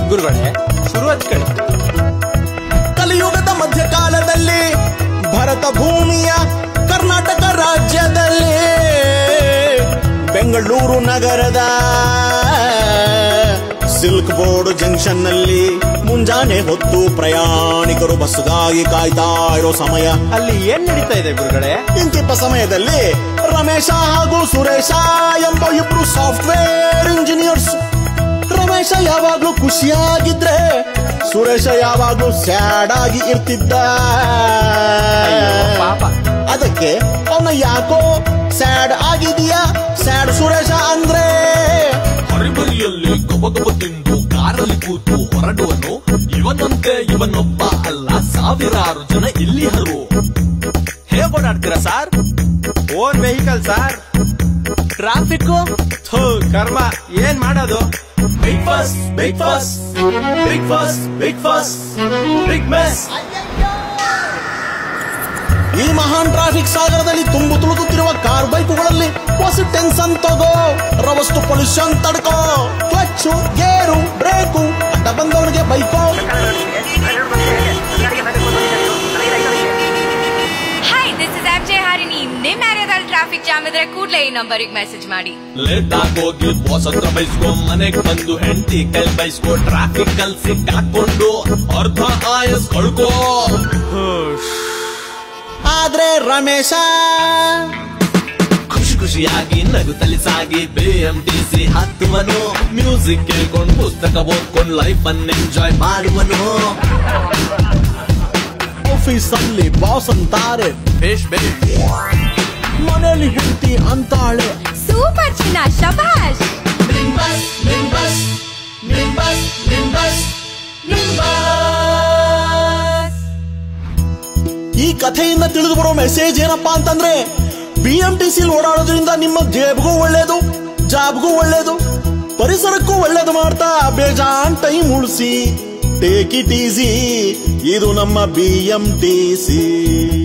ಗುರುಗಳೇ ಶುರು ಹಚ್ಕೊಳ್ಳಿ ಕಲಿಯುಗದ ಮಧ್ಯಕಾಲದಲ್ಲಿ ಭರತ ಭೂಮಿಯ ಕರ್ನಾಟಕ ರಾಜ್ಯದಲ್ಲಿ ಬೆಂಗಳೂರು ನಗರದ ಸಿಲ್ಕ್ ಬೋರ್ಡ್ ಜಂಕ್ಷನ್ ನಲ್ಲಿ ಮುಂಜಾನೆ ಹೊತ್ತು ಪ್ರಯಾಣಿಕರು ಬಸ್ಗಾಗಿ ಕಾಯ್ತಾ ಇರೋ ಸಮಯ ಅಲ್ಲಿ ಏನ್ ನಡೀತಾ ಇದೆ ಗುರುಗಳೇ ಇಂತಿಪ್ಪ ಸಮಯದಲ್ಲಿ ರಮೇಶ ಹಾಗೂ ಸುರೇಶ ಎಂಬ ಇಬ್ರು ಸಾಫ್ಟ್ವೇರ್ ಇಂಜಿನಿಯರ್ಸ್ ರಮೇಶ ಯಾವಾಗ್ಲೂ ಖುಷಿಯಾಗಿದ್ರೆ ಸುರೇಶ ಯಾವಾಗ್ಲೂ ಸ್ಯಾಡ್ ಆಗಿ ಇರ್ತಿದ್ದ ಅಯ್ಯೋ, ಪಾಪ. ಅದಕ್ಕೆ ಅವನ ಯಾಕೋ ಸ್ಯಾಡ್ ಆಗಿದೀಯಾ ಸ್ಯಾಡ್ ಸುರೇಶ ಅಂದ್ರೆ ಹರಿಬರಿಯಲ್ಲಿ ಗಬಗಬ ತಿಂದು ಕಾರಲ್ಲಿ ಕೂತು ಹೊರಡುವನು ಇವನಂತೆ ಇವನೊಬ್ಬ ಅಲ್ಲ ಸಾವಿರಾರು ಜನ ಇಲ್ಲಿ ಹರು ಹೇಗ್ ಓಡಾಡ್ತೀರಾ sir own vehicle sir traffic ಕರ್ಮ ಏನ್ ಮಾಡೋದು big bus big bus big bus big bus big mess ಈ ಮಹಾನ್ ಟ್ರಾಫಿಕ್ ಸಾಗರದಲ್ಲಿ ತುಂಬು ತುಳುಕುತ್ತಿರುವ ಕಾರ್ ಬೈಕುಗಳಲ್ಲಿ ಹೊಸ ಟೆನ್ಷನ್ ತಗೋ ರವಸ್ತು ಪೊಲ್ಯೂಷನ್ ತಡ್ಕೋ ಕ್ಲಚ್ಚು ಗೇರು ಬ್ರೇಕು ಅಡ್ಡ ಬಂದವನಿಗೆ ಬೈಕೋ hi this is R J Harini ನಿಮ್ ಏರಿಯಾದಲ್ಲಿ ಟ್ರಾಫಿಕ್ ಜಾಮ್ ಇದ್ರೆ ಕೂಡಲೇ ಈ ನಂಬರಿಗೆ ಮೆಸೇಜ್ ಮಾಡಿ ಲೇಟ್ ಆಗೋಗಿ ಬಾಸ್ ಹತ್ರ ಬೈಸ್ಕೊ ಮನೆಗ್ ಬಂದು ಹೆಂಡತಿ ಕೈ ಬೈಸ್ಕೊ ಟ್ರಾಫಿಕ್ ಅಲ್ಲಿ ಸಿಕ್ಕಾಕೊಂಡು ಅರ್ಧ ಆಯಸ್ ಕಳ್ಕೋ ಆದ್ರೆ ರಮೇಶ ಖುಷಿ ಖುಷಿಯಾಗಿ ನಗುತ್ತಲಿ ಸಾಗಿ ಬಿ ಎಂ ಟಿ ಸಿ ಹತ್ತುವನು ಮ್ಯೂಸಿಕ್ ಕೇಳ್ಕೊಂಡು ಪುಸ್ತಕ ಓದ್ಕೊಂಡು ಲೈಫ್ ಅನ್ನು ಎಂಜಾಯ್ ಮಾಡುವನು ಆಫೀಸ್ ಅಲ್ಲಿ ಬಾಸ್ ಅಂತಾರೆ ಬೇಷ್ ಬೇಷ್ ಮನೇಲಿ ಹೆಂಡತಿ ಅಂತಾಳೆ ಸೂಪರ್ ಚಿನ್ನ ಶಬಾಷ್ ಈ ಕಥೆಯಿಂದ ತಿಳಿದು ಬರೋ ಮೆಸೇಜ್ ಏನಪ್ಪಾ ಅಂತಂದ್ರೆ ಬಿ ಎಂ ಟಿ ಸಿ ಓಡಾಡೋದ್ರಿಂದ ನಿಮ್ಮ ಜೇಬ್ಗೂ ಒಳ್ಳೇದು ಜಾಬ್ಗೂ ಒಳ್ಳೇದು ಪರಿಸರಕ್ಕೂ ಒಳ್ಳೇದು ಮಾಡ್ತಾ ಬೇಜಾನ್ ಟೈಮ್ ಉಳಿಸಿ ಟೇಕ್ ಇಟ್ ಈಸಿ ಇದು ನಮ್ಮ ಬಿ ಎಂ ಟಿ ಸಿ